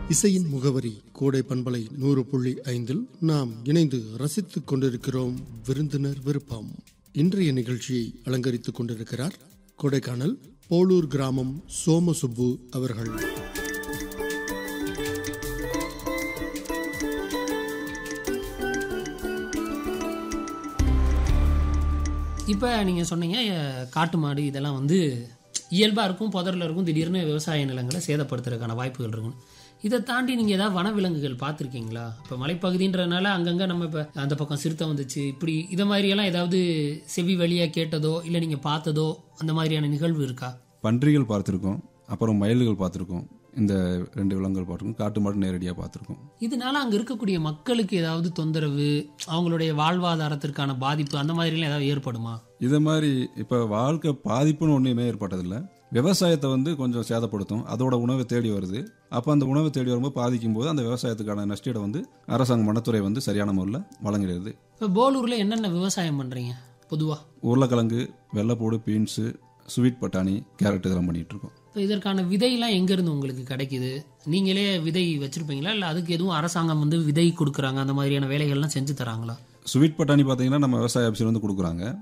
இசையின் முகவரி கோடை பண்பலை நூறு புள்ளி ஐந்தில் நாம் இணைந்து ரசித்துக் கொண்டிருக்கிறோம் விருந்தினர் விருப்பம் இன்றைய நிகழ்ச்சியை அலங்கரித்துக் கொண்டிருக்கிறார் கொடைக்கானல் போலூர் கிராமம் சோமசுப்பு அவர்கள் இப்போ நீங்கள் சொன்னீங்க அஹ், காட்டு மாடு இதெல்லாம் வந்து இயல்பாக இருக்கும் புதரில் இருக்கும் திடீர்னு விவசாய நிலங்களை சேதப்படுத்துறதுக்கான வாய்ப்புகள் இருக்கும் இதை தாண்டி நீங்கள் ஏதாவது வனவிலங்குகள் பார்த்துருக்கீங்களா இப்போ மலைப்பகுதின்றதுனால அங்கங்கே நம்ம இப்போ அந்த பக்கம் சிறுத்தை வந்துச்சு இப்படி இதை மாதிரியெல்லாம் ஏதாவது செவி வழியாக கேட்டதோ இல்லை நீங்கள் பார்த்ததோ அந்த மாதிரியான நிகழ்வு இருக்கா பன்றிகள் பார்த்துருக்கோம் அப்புறம் மயில்கள் பார்த்துருக்கோம் இந்த ரெண்டு விலங்குகள் பார்த்துருக்கோம் காட்டு மாடு நேரடியாக பார்த்துருக்கோம் இதனால அங்கே இருக்கக்கூடிய மக்களுக்கு ஏதாவது தொந்தரவு அவங்களுடைய வாழ்வாதாரத்திற்கான பாதிப்பு அந்த மாதிரிலாம் ஏதாவது ஏற்படுமா இதை மாதிரி இப்போ வாழ்க்கை பாதிப்புன்னு ஒன்றுமே ஏற்பட்டதில்லை விவசாயத்தை வந்து கொஞ்சம் சேதப்படுத்தும் அதோட உணவை தேடி வருது அப்போ அந்த உணவை தேடி வரும்போது பாதிக்கும் போது அந்த விவசாயத்துக்கான நஷ்டீடை வந்து அரசாங்க வனத்துறை வந்து சரியான முறையில் வழங்கிடுது இப்போ போலூரில் என்னென்ன விவசாயம் பண்ணுறீங்க பொதுவாக உருளைக்கிழங்கு வெள்ளைப்பூடு பீன்ஸு ஸ்வீட் பட்டாணி கேரட் இதெல்லாம் பண்ணிட்டு இருக்கோம் இப்போ இதற்கான விதையெல்லாம் எங்கேருந்து உங்களுக்கு கிடைக்குது நீங்களே விதை வச்சுருப்பீங்களா இல்லை அதுக்கு எதுவும் அரசாங்கம் வந்து விதை கொடுக்குறாங்க அந்த மாதிரியான வேலைகள்லாம் செஞ்சு தராங்களா ஸ்வீட் பட்டாணி பார்த்தீங்கன்னா நம்ம விவசாய ஆஃபீஸில் வந்து கொடுக்குறாங்க